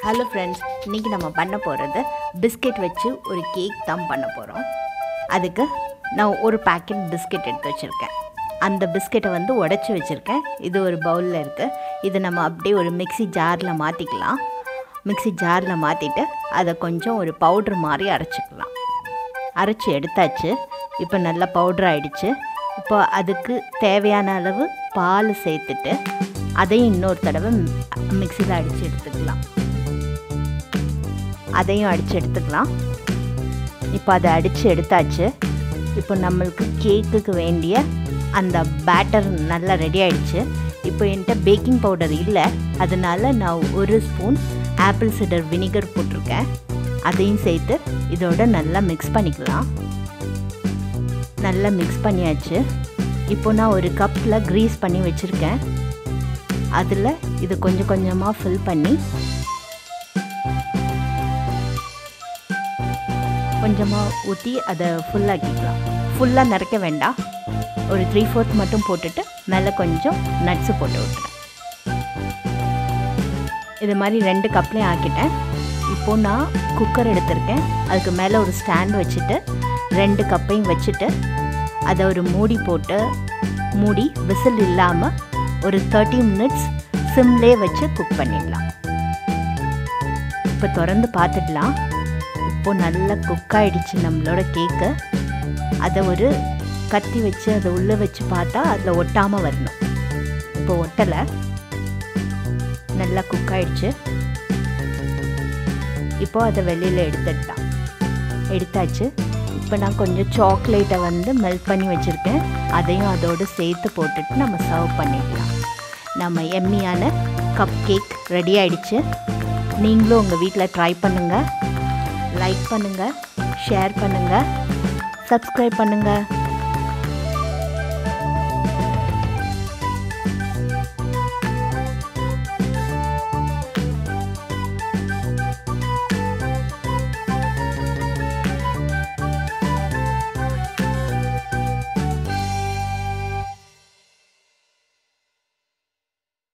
hello friends இன்றைக்கி நம்ம பண்ண போகிறது பிஸ்கெட் வச்சு ஒரு கேக் தான் பண்ண போகிறோம் அதுக்கு நான் ஒரு பாக்கெட் பிஸ்கெட் எடுத்து வச்சுருக்கேன் அந்த பிஸ்கெட்டை வந்து உடச்சி வச்சுருக்கேன் இது ஒரு பவுலில் இருக்குது இது நம்ம அப்படியே ஒரு மிக்ஸி ஜாரில் மாற்றிக்கலாம் மிக்ஸி ஜாரில் மாற்றிட்டு அதை கொஞ்சம் ஒரு பவுட்ரு மாதிரி அரைச்சிக்கலாம் அரைச்சி எடுத்தாச்சு இப்போ நல்லா பவுட்ரு ஆயிடுச்சு இப்போ அதுக்கு தேவையான அளவு பால் சேர்த்துட்டு அதையும் இன்னொரு தடவை மிக்சியில் அடித்து எடுத்துக்கலாம் அதையும் அடித்து எடுத்துக்கலாம் இப்போ அதை அடித்து எடுத்தாச்சு இப்போ நம்மளுக்கு கேக்குக்கு வேண்டிய அந்த பேட்டர் நல்லா ரெடி ஆயிடுச்சு இப்போ என்கிட்ட பேக்கிங் பவுடர் இல்லை அதனால நான் ஒரு ஸ்பூன் ஆப்பிள் சிடர் வினிகர் போட்டிருக்கேன் அதையும் சேர்த்து இதோட நல்லா மிக்ஸ் பண்ணிக்கலாம் நல்லா மிக்ஸ் பண்ணியாச்சு இப்போ நான் ஒரு கப்பில் க்ரீஸ் பண்ணி வச்சுருக்கேன் அதில் இது கொஞ்சம் கொஞ்சமாக ஃபில் பண்ணி கொஞ்சமாக ஊற்றி அதை ஃபுல்லாக்கிக்கலாம் ஃபுல்லாக நிறைக்க வேண்டாம் ஒரு த்ரீ ஃபோர்த் மட்டும் போட்டுட்டு மேலே கொஞ்சம் நட்ஸு போட்டு விட்டுறேன் இது மாதிரி ரெண்டு கப்லேயும் ஆக்கிட்டேன் இப்போது நான் குக்கர் எடுத்திருக்கேன் அதுக்கு மேலே ஒரு ஸ்டாண்ட் வச்சுட்டு ரெண்டு கப்பையும் வச்சுட்டு அதை ஒரு மூடி போட்டு மூடி விசில் இல்லாமல் ஒரு தேர்ட்டி மினிட்ஸ் சிம்லே வச்சு குக் பண்ணிடலாம் இப்போ திறந்து பார்த்துடலாம் இப்போது நல்லா குக் ஆகிடுச்சு நம்மளோட கேக்கு அதை ஒரு கத்தி வச்சு அதை உள்ளே வச்சு பார்த்தா அதில் ஒட்டாமல் வரணும் இப்போ ஒட்டலை நல்லா குக் ஆகிடுச்சு இப்போ அதை வெளியில் எடுத்துட்டான் எடுத்தாச்சு இப்போ நான் கொஞ்சம் சாக்லேட்டை வந்து மெல்ட் பண்ணி வச்சுருக்கேன் அதையும் அதோடு சேர்த்து போட்டுட்டு நம்ம சர்வ் பண்ணிடலாம் நம்ம எம்மியான கப் கேக் ரெடி ஆயிடுச்சு நீங்களும் உங்கள் வீட்டில் ட்ரை பண்ணுங்கள் லைக் பண்ணுங்கள் ஷேர் பண்ணுங்கள் சப்ஸ்கிரைப் பண்ணுங்கள்